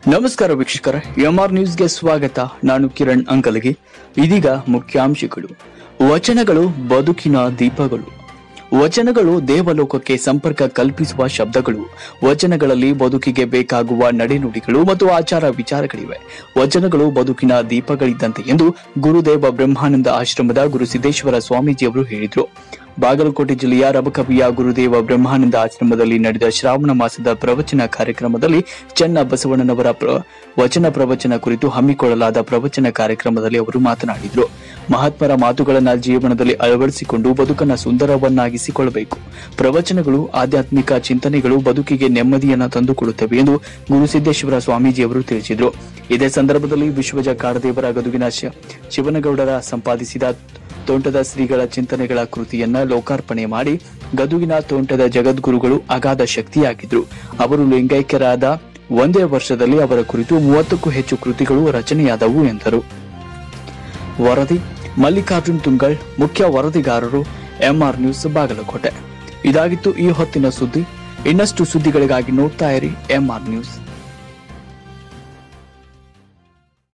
ನಮಸ್ಕಾರ ವೀಕ್ಷಕರ ಎಂಆರ್ ನ್ಯೂಸ್ಗೆ ಸ್ವಾಗತ ನಾನು ಕಿರಣ್ ಅಂಕಲಗಿ ಇದೀಗ ಮುಖ್ಯಾಂಶಗಳು ವಚನಗಳು ಬದುಕಿನ ದೀಪಗಳು ವಚನಗಳು ದೇವಲೋಕಕ್ಕೆ ಸಂಪರ್ಕ ಕಲ್ಪಿಸುವ ಶಬ್ದಗಳು ವಚನಗಳಲ್ಲಿ ಬದುಕಿಗೆ ಬೇಕಾಗುವ ನಡೆನುಡಿಗಳು ಮತ್ತು ಆಚಾರ ವಿಚಾರಗಳಿವೆ ವಚನಗಳು ಬದುಕಿನ ದೀಪಗಳಿದ್ದಂತೆ ಎಂದು ಗುರುದೇವ ಬ್ರಹ್ಮಾನಂದ ಆಶ್ರಮದ ಗುರುಸಿದ್ದೇಶ್ವರ ಸ್ವಾಮೀಜಿಯವರು ಹೇಳಿದರು ಬಾಗಲಕೋಟೆ ಜಿಲ್ಲೆಯ ರಬಕವಿಯ ಗುರುದೇವ ಬ್ರಹ್ಮಾನಂದ ಆಶ್ರಮದಲ್ಲಿ ನಡೆದ ಶ್ರಾವಣ ಮಾಸದ ಪ್ರವಚನ ಕಾರ್ಯಕ್ರಮದಲ್ಲಿ ಚೆನ್ನ ಬಸವಣ್ಣನವರ ಪ್ರ- ವಚನ ಪ್ರವಚನ ಕುರಿತು ಹಮ್ಮಿಕೊಳ್ಳಲಾದ ಪ್ರವಚನ ಕಾರ್ಯಕ್ರಮದಲ್ಲಿ ಅವರು ಮಾತನಾಡಿದರು ಮಹಾತ್ಮರ ಮಾತುಗಳನ್ನ ಜೀವನದಲ್ಲಿ ಅಳವಡಿಸಿಕೊಂಡು ಬದುಕನ್ನ ಸುಂದರವನ್ನಾಗಿಸಿಕೊಳ್ಳಬೇಕು ಪ್ರವಚನಗಳು ಆಧ್ಯಾತ್ಮಿಕ ಚಿಂತನೆಗಳು ಬದುಕಿಗೆ ನೆಮ್ಮದಿಯನ್ನ ತಂದುಕೊಡುತ್ತವೆ ಎಂದು ಗುರುಸಿದ್ದೇಶ್ವರ ಸ್ವಾಮೀಜಿಯವರು ತಿಳಿಸಿದರು ಇದೇ ಸಂದರ್ಭದಲ್ಲಿ ವಿಶ್ವಜ ಕಾಡದೇವರ ಗದುಗಿನ ಶಿ- ಶಿವನಗೌಡರ ಸಂಪಾದಿಸಿದ ತೋಂಟದ ಶ್ರೀಗಳ ಚಿಂತನೆಗಳ ಕೃತಿಯನ್ನ ಲೋಕಾರ್ಪಣೆ ಮಾಡಿ ಗದುಗಿನ ತೋಂಟದ ಜಗದ್ಗುರುಗಳು ಅಗಾಧ ಶಕ್ತಿಯಾಗಿದ್ರು ಅವರು ಲಿಂಗೈಕ್ಯರಾದ ಒಂದೇ ವರ್ಷದಲ್ಲಿ ಅವರ ಕುರಿತು ಮೂವತ್ತಕ್ಕೂ ಹೆಚ್ಚು ಕೃತಿಗಳು ರಚನೆಯಾದವು ಎಂದರು ವರದಿ ಮಲ್ಲಿಕಾರ್ಜುನ್ ತುಂಗಳ್ ಮುಖ್ಯ ವರದಿಗಾರರು ಎಂಆರ್ ನ್ಯೂಸ್ ಬಾಗಲಕೋಟೆ ಇದಾಗಿತ್ತು ಈ ಹೊತ್ತಿನ ಸುದ್ದಿ ಇನ್ನಷ್ಟು ಸುದ್ದಿಗಳಿಗಾಗಿ ನೋಡ್ತಾ ಇರಿ ಎಂಆರ್ ನ್ಯೂಸ್